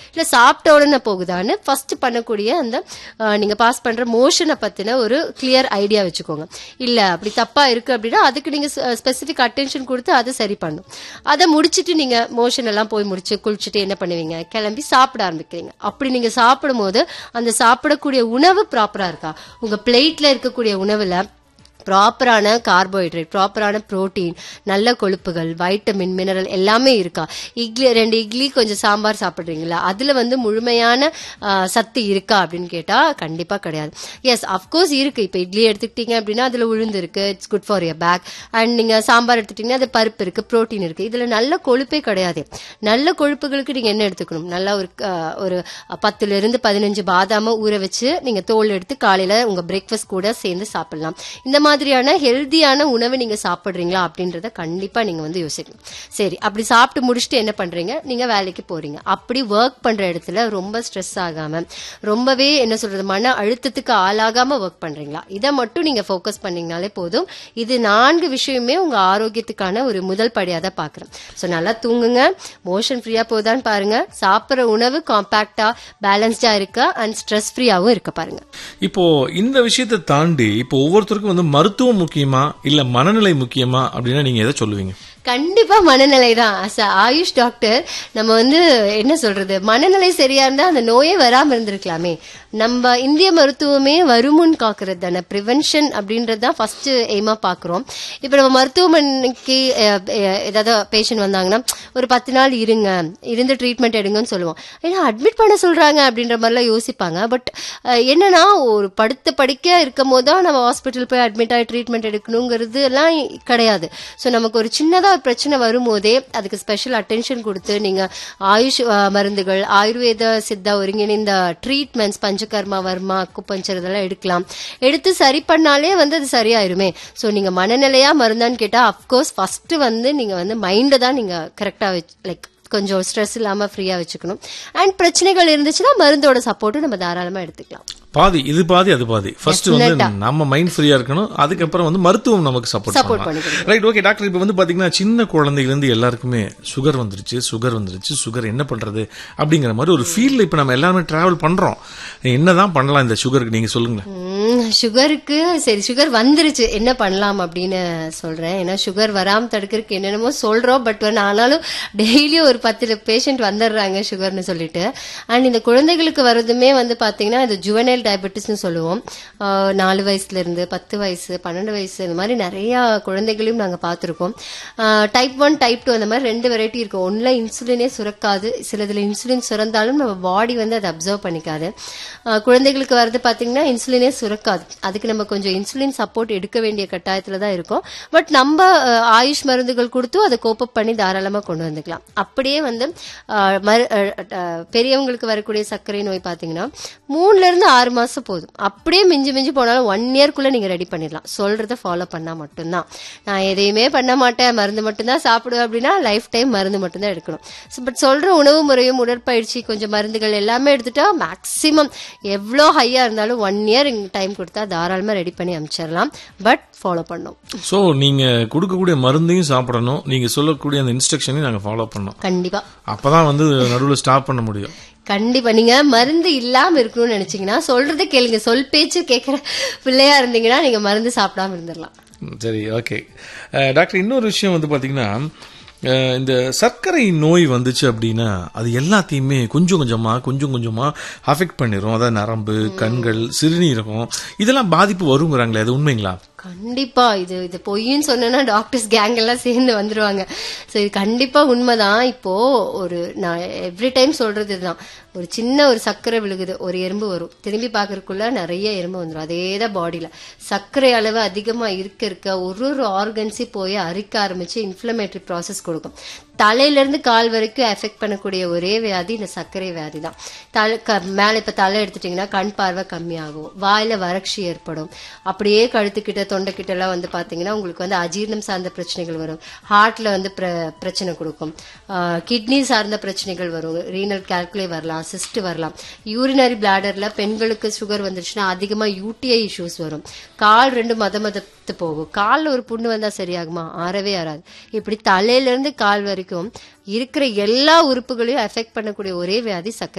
இல்ல சாப்பிட்ட உடனே போகுதான்னு ஃபர்ஸ்ட் பண்ணக்கூடிய அந்த அஹ், நீங்க பாஸ் பண்ற மோஷனை பத்தின ஒரு கிளியர் ஐடியா வச்சுக்கோங்க இல்ல அப்படி தப்பா இருக்கு அப்படின்னா அதுக்கு நீங்க ஸ்பெசிபிக் அட்டென்ஷன் கொடுத்து அதை சரி பண்ணும் அதை முடிச்சிட்டு நீங்க மோஷன் எல்லாம் போய் முடிச்சு குளிச்சுட்டு என்ன பண்ணுவீங்க கிளம்பி சாப்பிட ஆரம்பிக்கிறீங்க அப்படி நீங்க சாப்பிடும்போது அந்த சாப்பிடக்கூடிய உணவு ப்ராப்பரா இருக்கா உங்க பிளேட்ல இருக்கக்கூடிய உணவுல ப்ராப்பரான கார்போஹைட்ரேட் ப்ராப்பரான புரோட்டீன் நல்ல கொழுப்புகள் வைட்டமின் மினரல் எல்லாமே இருக்கா இட்லி ரெண்டு இட்லி கொஞ்சம் சாம்பார் சாப்பிட்றீங்களா அதுல வந்து முழுமையான ஆ, சத்து இருக்கா அப்படின்னு கேட்டா கண்டிப்பா கிடையாது எஸ் அஃப்கோர்ஸ் இருக்கு இப்போ இட்லி எடுத்துக்கிட்டீங்க அப்படின்னா அதுல உளுந்து இருக்கு it's good for your back and நீங்க சாம்பார் எடுத்துக்கிட்டீங்கன்னா அது பருப்பு இருக்கு புரோட்டீன் இருக்கு இதுல நல்ல கொழுப்பே கிடையாது நல்ல கொழுப்புகளுக்கு நீங்க என்ன எடுத்துக்கணும் நல்லா ஒரு ஆ, ஒரு பத்துல இருந்து பதினஞ்சு பாதாம ஊற வச்சு நீங்க தோல் எடுத்து காலையில உங்க பிரேக்ஃபாஸ்ட் கூட சேர்ந்து சாப்பிடலாம் இந்த மாதிரியான ஹெல்தியான உணவு நீங்க சாப்பிடுறீங்களா அப்படின்றத கண்டிப்பா நீங்க வந்து யோசிக்கணும் சரி அப்படி சாப்பிட்டு முடிச்சுட்டு என்ன பண்றீங்க நீங்க வேலைக்கு போறீங்க அப்படி ஒர்க் பண்ற இடத்துல ரொம்ப ஸ்ட்ரெஸ் ஆகாம ரொம்பவே என்ன சொல்றது மன அழுத்தத்துக்கு ஆளாகாம ஒர்க் பண்றீங்களா இதை மட்டும் நீங்க ஃபோக்கஸ் பண்ணீங்கனாலே போதும் இது நான்கு விஷயமே உங்க ஆரோக்கியத்துக்கான ஒரு முதல் படியா தான் பாக்குறேன் ஸோ நல்லா தூங்குங்க மோஷன் ஃப்ரீயா போதான்னு பாருங்க சாப்பிட்ற உணவு காம்பாக்டா பேலன்ஸ்டா இருக்கா அண்ட் ஸ்ட்ரெஸ் ஃப்ரீயாவும் இருக்க பாருங்க இப்போ இந்த விஷயத்தை தாண்டி இப்போ ஒவ்வொருத்தருக்கும் வந்து மருத்துவம் முக்கியமா இல்ல மனநிலை முக்கியமா அப்படின்னா நீங்க எதை சொல்லுவீங்க கண்டிப்பா மனநிலை தான் அஸ் ஆயுஷ் டாக்டர் நம்ம வந்து என்ன சொல்றது மனநிலை சரியா இருந்தா அந்த நோயே வராம இருந்திருக்கலாமே நம்ம இந்திய மருத்துவமே வருமுன் காக்குறது தானே ப்ரிவென்ஷன் அப்படின்றது தான் ஃபர்ஸ்ட் எய்மா பாக்குறோம் இப்ப நம்ம மருத்துவமனைக்கு அஹ், அஹ், ஏதாவது பேஷண்ட் வந்தாங்கன்னா ஒரு பத்து நாள் இருங்க இருந்து ட்ரீட்மெண்ட் எடுங்கன்னு சொல்லுவோம் ஏன்னா அட்மிட் பண்ண சொல்றாங்க அப்படின்ற மாதிரிலாம் யோசிப்பாங்க பட் என்னன்னா ஒரு படுத்த படிக்க இருக்கும் போது தான் நம்ம ஹாஸ்பிட்டல் போய் அட்மிட் ஆகி ட்ரீட்மெண்ட் எடுக்கணுங்கிறது எல்லாம் கிடையாது ஸோ நமக்கு ஒரு சின்னதா ஒரு பிரச்சனை வரும்போதே அதுக்கு ஸ்பெஷல் அட்டென்ஷன் கொடுத்து நீங்க ஆயுஷ் அஹ், மருந்துகள் ஆயுர்வேத சித்தா ஒருங்கிணைந்த ட்ரீட்மெண்ட்ஸ் பஞ்சகர்மா வர்மா அக்குப்பஞ்சர் இதெல்லாம் எடுக்கலாம் எடுத்து சரி பண்ணாலே வந்து அது சரியாயிருமே ஸோ நீங்க மனநிலையா மருந்தான்னு கேட்டா அஃப்கோர்ஸ் ஃபர்ஸ்ட் வந்து நீங்க வந்து மைண்டை தான் நீங்க கரெக்டா லைக் கொஞ்சம் ஸ்ட்ரெஸ் இல்லாம ஃப்ரீயா வச்சுக்கணும் அண்ட் பிரச்சனைகள் இருந்துச்சுன்னா மருந்தோட சப்போர்ட்டும் நம்ம தாராளமா எடுத்துக்கலாம் பாதி இது பாதி அது பாதி ஃபர்ஸ்ட் வந்து நம்ம மைண்ட் ஃப்ரீயா இருக்கணும் அதுக்கப்புறம் வந்து மருத்துவம் நமக்கு சப்போர்ட் Support பண்ணலாம் ரைட் ஓகே டாக்டர் இப்போ வந்து பாத்தீங்கன்னா சின்ன குழந்தையில இருந்து எல்லாருக்குமே சுகர் வந்துருச்சு சுகர் வந்துருச்சு சுகர் என்ன பண்றது அப்படிங்கிற மாதிரி ஒரு ஃபீல்ட்ல இப்போ நம்ம எல்லாருமே டிராவல் பண்றோம் என்னதான் பண்ணலாம் இந்த சுகருக்கு நீங்க சொல்லுங்க ம், சுகருக்கு சரி சுகர் வந்துருச்சு என்ன பண்ணலாம் அப்படின்னு சொல்றேன் ஏன்னா சுகர் வராம தடுக்கிறதுக்கு என்னென்னமோ சொல்றோம் பட் வந்து ஆனாலும் டெய்லியும் ஒரு பத்து பேஷண்ட் வந்துடுறாங்க சுகர்னு சொல்லிட்டு அண்ட் இந்த குழந்தைகளுக்கு வர்றதுமே வந்து பாத்தீங்கன்னா இது ஜுவனைல் டயபெட்டிஸ்னு சொல்லுவோம் ஆஹ், நாலு வயசுல இருந்து பத்து வயசு பன்னெண்டு வயசு இந்த மாதிரி நிறைய குழந்தைகளையும் நாங்க பார்த்திருக்கோம் டைப் ஒன் டைப் டூ அந்த மாதிரி ரெண்டு வெரைட்டி இருக்கு ஒன்னுல இன்சுலினே சுரக்காது சிலதுல இன்சுலின் சுரந்தாலும் நம்ம பாடி வந்து அதை அப்சர்வ் பண்ணிக்காது ஆஹ், குழந்தைகளுக்கு வர்றது பாத்தீங்கன்னா இன்சுலினே சுரக்காது அதுக்கு நம்ம கொஞ்சம் இன்சுலின் சப்போர்ட் எடுக்க வேண்டிய கட்டாயத்துல தான் இருக்கும் பட் நம்ம ஆஹ், ஆயுஷ் மருந்துகள் கொடுத்தும் அதை கோப்பப் பண்ணி தாராளமா கொண்டு வந்துக்கலாம் அப்படியே வந்து ஆஹ், மரு- ஆஹ், ஆஹ், பெரியவங்களுக்கு வரக்கூடிய சர்க்கரை நோய் பாத்தீங்கன்னா மூணுல இருந்து ஆறு மாசம் போதும் அப்படியே மிஞ்சி மிஞ்சி போனாலும் ஒன் இயர்க்குள்ள நீங்க ரெடி பண்ணிடலாம் சொல்றத ஃபாலோ பண்ணா மட்டும்தான் நான் எதையுமே பண்ண மாட்டேன் மருந்து மட்டும்தான் சாப்பிடுவேன் அப்படின்னா லைஃப் டைம் மருந்து மட்டும்தான் எடுக்கணும் பட் சொல்ற உணவு முறையும் உடற்பயிற்சி கொஞ்சம் மருந்துகள் எல்லாமே எடுத்துட்டா மேக்சிமம் எவ்வளோ ஹையா இருந்தாலும் ஒன் இயர் டைம் கொடுத்தா தாராளமா ரெடி பண்ணி அமைச்சிடலாம் பட் ஃபாலோ பண்ணும் சோ நீங்க கொடுக்கக்கூடிய மருந்தையும் சாப்பிடணும் நீங்க சொல்லக்கூடிய அந்த இன்ஸ்ட்ரக்ஷனையும் நாங்க ஃபாலோ பண்ணணும் கண்டிப்பா அப்பதான் வந்து நடுவில் ஸ்டாப் பண்ண முடியும் கண்டிப்பா நீங்க மருந்து இல்லாம இருக்கணும்னு நினைச்சீங்கன்னா சொல்றதை கேளுங்க சொல் பேச்சு கேட்கிற பிள்ளையா இருந்தீங்கன்னா நீங்க மருந்து சாப்பிடாம இருந்துடலாம் ம், சரி ஓகே டாக்டர் இன்னொரு விஷயம் வந்து பாத்தீங்கன்னா அஹ், இந்த சர்க்கரை நோய் வந்துச்சு அப்படின்னா அது எல்லாத்தையுமே கொஞ்சம் கொஞ்சமா கொஞ்சம் கொஞ்சமா அஃபெக்ட் பண்ணிரும் அதாவது நரம்பு கண்கள் சிறுநீரகம் இதெல்லாம் பாதிப்பு வருங்கிறாங்களே அது உண்மைங்களா கண்டிப்பா இது இது பொய்ன்னு சொன்னா டாக்டர்ஸ் கேங் எல்லாம் சேர்ந்து வந்துருவாங்க சோ இது கண்டிப்பா உண்மைதான் இப்போ ஒரு நான் எவ்ரி டைம் சொல்றது இதுதான் ஒரு சின்ன ஒரு சர்க்கரை விழுகுது ஒரு எறும்பு வரும் திரும்பி பார்க்கறதுக்குள்ள நிறைய எறும்பு வந்துடும் அதே தான் பாடியில சர்க்கரை அளவு அதிகமா இருக்க இருக்க ஒரு ஒரு ஆர்கன்ஸையும் போய் அரிக்க ஆரம்பிச்சு இன்ஃப்ளமேட்டரி ப்ராசஸ் கொடுக்கும் தலையில இருந்து கால் வரைக்கும் எஃபெக்ட் பண்ணக்கூடிய ஒரே வியாதி இந்த சர்க்கரை வியாதி தான் தலை க- மேல இப்ப தலை எடுத்துட்டீங்கன்னா கண் பார்வை கம்மியாகும் வாயில வறட்சி ஏற்படும் அப்படியே கழுத்துக்கிட்ட தொண்டைக்கிட்ட எல்லாம் வந்து பாத்தீங்கன்னா உங்களுக்கு வந்து அஜீரணம் சார்ந்த பிரச்சனைகள் வரும் ஹார்ட்ல வந்து பிர- பிரச்சனை கொடுக்கும் கிட்னி சார்ந்த பிரச்சனைகள் வரும் ரீனல் கால்குலே வரலாம் சிஸ்ட் வரலாம் யூரினரி பிளாடர்ல பெண்களுக்கு சுகர் வந்துருச்சுன்னா அதிகமா யூடிஐ இஷ்யூஸ் வரும் கால் ரெண்டு மத மதத்து போகும் கால்ல ஒரு புண்ணு வந்தா சரியாகுமா ஆறவே ஆறாது இப்படி தலையில இருந்து கால் வரைக்கும் இருக்கிற எல்லா உறுப்புகளையும் அஃபெக்ட் பண்ணக்கூடிய ஒரே வியாதி சர்க்கரை